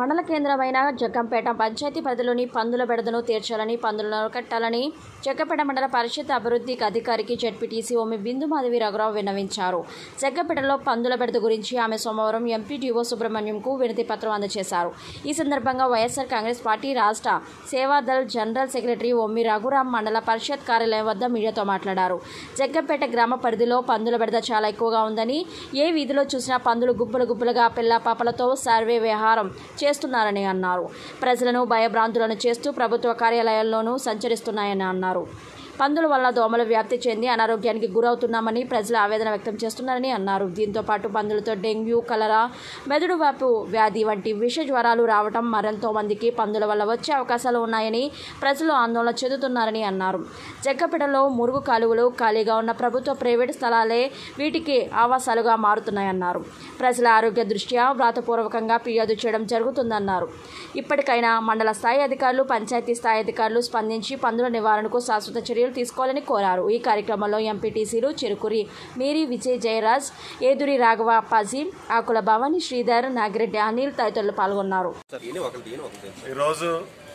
మండల కేంద్రమైన జగ్గంపేట పంచాయతీ పరిధిలోని పందుల బెడదను తీర్చాలని పందులను కట్టాలని జగ్గంపేట మండల పరిషత్ అభివృద్ధి అధికారికి జడ్పీటీసీ ఓమి బిందు మాధవి రఘురావు విన్నవించారు జగ్గంపేటలో పందుల బెడద గురించి ఆమె సోమవారం ఎంపీడీఓ సుబ్రహ్మణ్యంకు వినతి పత్రం అందజేశారు ఈ సందర్భంగా వైఎస్ఆర్ కాంగ్రెస్ పార్టీ రాష్ట్ర సేవాదల్ జనరల్ సెక్రటరీ ఒమ్మి రఘురాం మండల పరిషత్ కార్యాలయం వద్ద మీడియాతో మాట్లాడారు జగ్గంపేట గ్రామ పరిధిలో పందుల బెడద చాలా ఎక్కువగా ఉందని ఏ వీధిలో చూసినా పందులు గుంపులు గుంపులుగా పిల్ల పాపలతో సర్వే వ్యవహారం చేస్తున్నారని అన్నారు ప్రజలను భయభ్రాంతులను చేస్తూ ప్రభుత్వ కార్యాలయాల్లోనూ సంచరిస్తున్నాయని అన్నారు పందుల వల్ల దోమలు వ్యాప్తి చెంది అనారోగ్యానికి గురవుతున్నామని ప్రజలు ఆవేదన వ్యక్తం చేస్తున్నారని అన్నారు దీంతో పాటు పందులతో డెంగ్యూ కలరా మెదడు వాపు వ్యాధి వంటి విష జ్వరాలు రావటం మరెంతో మందికి పందుల వల్ల వచ్చే అవకాశాలు ఉన్నాయని ప్రజలు ఆందోళన చెందుతున్నారని అన్నారు జగ్గపేటలో మురుగు కాలువలు ఖాళీగా ఉన్న ప్రభుత్వ ప్రైవేటు స్థలాలే వీటికి ఆవాసాలుగా మారుతున్నాయన్నారు ప్రజల ఆరోగ్య దృష్ట్యా వ్రాతపూర్వకంగా ఫిర్యాదు చేయడం జరుగుతుందన్నారు ఇప్పటికైనా మండల స్థాయి అధికారులు పంచాయతీ స్థాయి అధికారులు స్పందించి పందుల నివారణకు శాశ్వత చర్యలు తీసుకోవాలని కోరారు ఈ కార్యక్రమంలో ఎంపీటీసీలు చెరుకురి మేరీ విజయ్ జయరాజ్ ఏదురి రాఘవ అప్పాజీ ఆకుల భవాని శ్రీధర్ నాగిరెడ్డి అనిల్ తదితరులు పాల్గొన్నారు దీని ఒకటి దీని ఒకటి ఈరోజు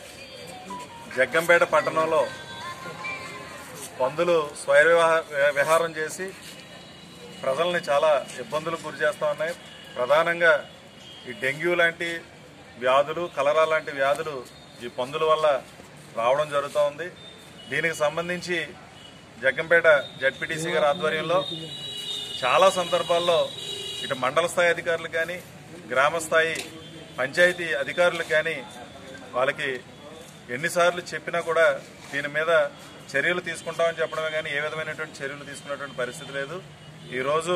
జగ్గంపేట పట్టణంలో పందులు స్వైర విహా- విహారం చేసి ప్రజల్ని చాలా ఇబ్బందులకు గురి చేస్తూ ఉన్నాయి ప్రధానంగా ఈ డెంగ్యూ లాంటి వ్యాధులు కలరా లాంటి వ్యాధులు ఈ పందుల వల్ల రావడం జరుగుతూ ఉంది దీనికి సంబంధించి జగ్గంపేట జడ్పీటీసీ గారి ఆధ్వర్యంలో చాలా సందర్భాల్లో ఇటు మండల స్థాయి అధికారులు కానీ గ్రామ స్థాయి పంచాయతీ అధికారులకు కానీ వాళ్ళకి ఎన్నిసార్లు చెప్పినా కూడా దీని మీద చర్యలు తీసుకుంటామని చెప్పడమే కానీ ఏ విధమైనటువంటి చర్యలు తీసుకున్నటువంటి పరిస్థితి లేదు ఈరోజు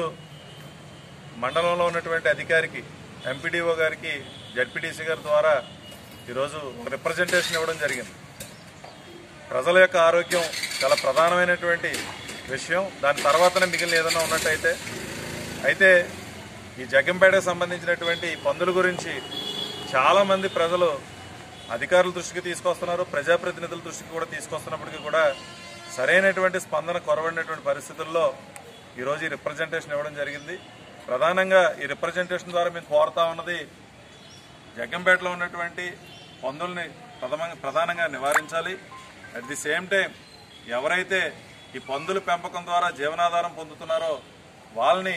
మండలంలో ఉన్నటువంటి అధికారికి ఎంపీడీఓ గారికి జడ్పీటీసీ గారి ద్వారా ఈరోజు రిప్రజెంటేషన్ ఇవ్వడం జరిగింది ప్రజల యొక్క ఆరోగ్యం చాలా ప్రధానమైనటువంటి విషయం దాని తర్వాతనే మిగిలిన ఏదైనా ఉన్నట్టయితే అయితే ఈ జగ్గంపేటకు సంబంధించినటువంటి ఈ పందుల గురించి చాలామంది ప్రజలు అధికారుల దృష్టికి తీసుకొస్తున్నారు ప్రజాప్రతినిధుల దృష్టికి కూడా తీసుకొస్తున్నప్పటికీ కూడా సరైనటువంటి స్పందన కొరవడినటువంటి పరిస్థితుల్లో ఈరోజు ఈ రిప్రజెంటేషన్ ఇవ్వడం జరిగింది ప్రధానంగా ఈ రిప్రజెంటేషన్ ద్వారా మేము కోరుతా ఉన్నది జగ్గంపేటలో ఉన్నటువంటి పందుల్ని ప్రథమంగా ప్రధానంగా నివారించాలి అట్ ది సేమ్ టైం ఎవరైతే ఈ పందుల పెంపకం ద్వారా జీవనాధారం పొందుతున్నారో వాళ్ళని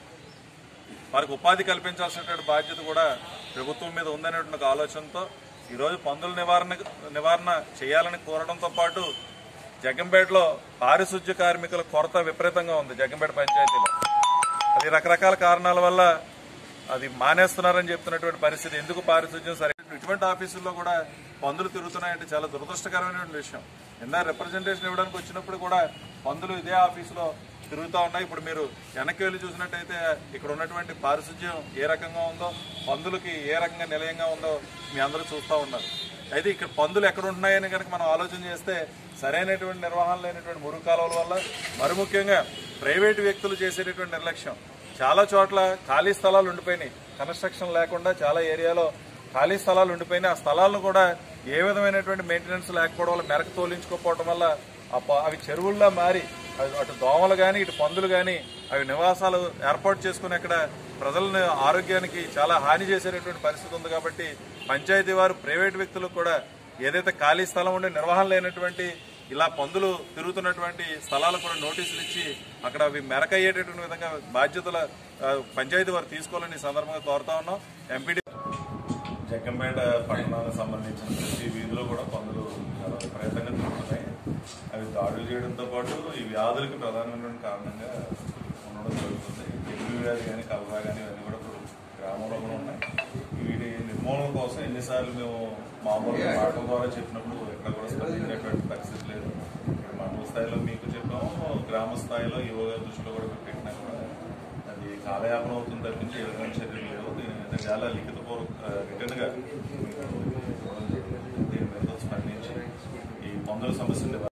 వారికి ఉపాధి కల్పించాల్సినటువంటి బాధ్యత కూడా ప్రభుత్వం మీద ఉందనేటువంటి ఒక ఆలోచనతో ఈరోజు పందుల నివారణ నివారణ చేయాలని కోరడంతో పాటు జగ్గంపేటలో పారిశుధ్య కార్మికుల కొరత విపరీతంగా ఉంది జగ్గంపేట పంచాయతీలో అది రకరకాల కారణాల వల్ల అది మానేస్తున్నారని చెప్తున్నటువంటి పరిస్థితి ఎందుకు పారిశుధ్యం సరే ఇటువంటి ఆఫీసుల్లో కూడా పందులు తిరుగుతున్నాయంటే చాలా దురదృష్టకరమైనటువంటి విషయం ఇందా రిప్రజెంటేషన్ ఇవ్వడానికి వచ్చినప్పుడు కూడా పందులు ఇదే ఆఫీసులో తిరుగుతూ ఉన్నాయి ఇప్పుడు మీరు వెనక్కి వెళ్ళి చూసినట్టయితే ఇక్కడ ఉన్నటువంటి పారిశుధ్యం ఏ రకంగా ఉందో పందులకి ఏ రకంగా నిలయంగా ఉందో మీ అందరూ చూస్తూ ఉన్నారు అయితే ఇక్కడ పందులు ఎక్కడ ఉంటున్నాయని కనుక మనం ఆలోచన చేస్తే సరైనటువంటి నిర్వహణ లేనటువంటి మురుగు కాలువల వల్ల మరి ముఖ్యంగా ప్రైవేటు వ్యక్తులు చేసేటటువంటి నిర్లక్ష్యం చాలా చోట్ల ఖాళీ స్థలాలు ఉండిపోయినాయి కన్స్ట్రక్షన్ లేకుండా చాలా ఏరియాలో ఖాళీ స్థలాలు ఉండిపోయినాయి ఆ స్థలాలను కూడా ఏ విధమైనటువంటి మెయింటెనెన్స్ లేకపోవడం వల్ల మెరక తోలించుకోకపోవడం వల్ల ఆ ప- అవి చెరువుల్లా మారి అవి అటు దోమలు కానీ ఇటు పందులు కానీ అవి నివాసాలు ఏర్పాటు చేసుకుని అక్కడ ప్రజలను ఆరోగ్యానికి చాలా హాని చేసేటటువంటి పరిస్థితి ఉంది కాబట్టి పంచాయతీ వారు ప్రైవేట్ వ్యక్తులకు కూడా ఏదైతే ఖాళీ స్థలం ఉండి నిర్వహణ లేనటువంటి ఇలా పందులు తిరుగుతున్నటువంటి స్థలాలకు కూడా నోటీసులు ఇచ్చి అక్కడ అవి మెరకయ్యేటటువంటి విధంగా బాధ్యతల ఆ, పంచాయతీ వారు తీసుకోవాలని ఈ సందర్భంగా కోరుతా ఉన్నాం ఎంపీడీ జగ్గంపేట పట్టణానికి సంబంధించిన ప్రతి వీధిలో కూడా పందులు చాలా విపరీతంగా తిరుగుతున్నాయి అవి దాడులు చేయడంతో పాటు ఈ వ్యాధులకు ప్రధానమైనటువంటి కారణంగా ఉండడం జరుగుతుంది డెంగ్యూ వ్యాధి కానీ కలరా కానీ ఇవన్నీ కూడా ఇప్పుడు గ్రామంలో కూడా ఉన్నాయి వీటి నిర్మూలన కోసం ఎన్నిసార్లు మేము మామూలుగా మాటల ద్వారా చెప్పినప్పుడు ఎక్కడ కూడా స్పందించినటువంటి పరిస్థితి లేదు ఇక్కడ మండల స్థాయిలో మీకు చెప్పాము గ్రామ స్థాయిలో యువ దృష్టిలో కూడా మేము పెట్టినా కూడా అది కాలయాపన అవుతుంది తప్పించి ఏ విధమైన చర్యలు లేవు దీని మీద చాలా లిఖితపూర్వక రిటర్న్ గా మీకు ఇవ్వడం జరిగింది. దీని మీద స్పందించి ఈ మందుల సమస్యని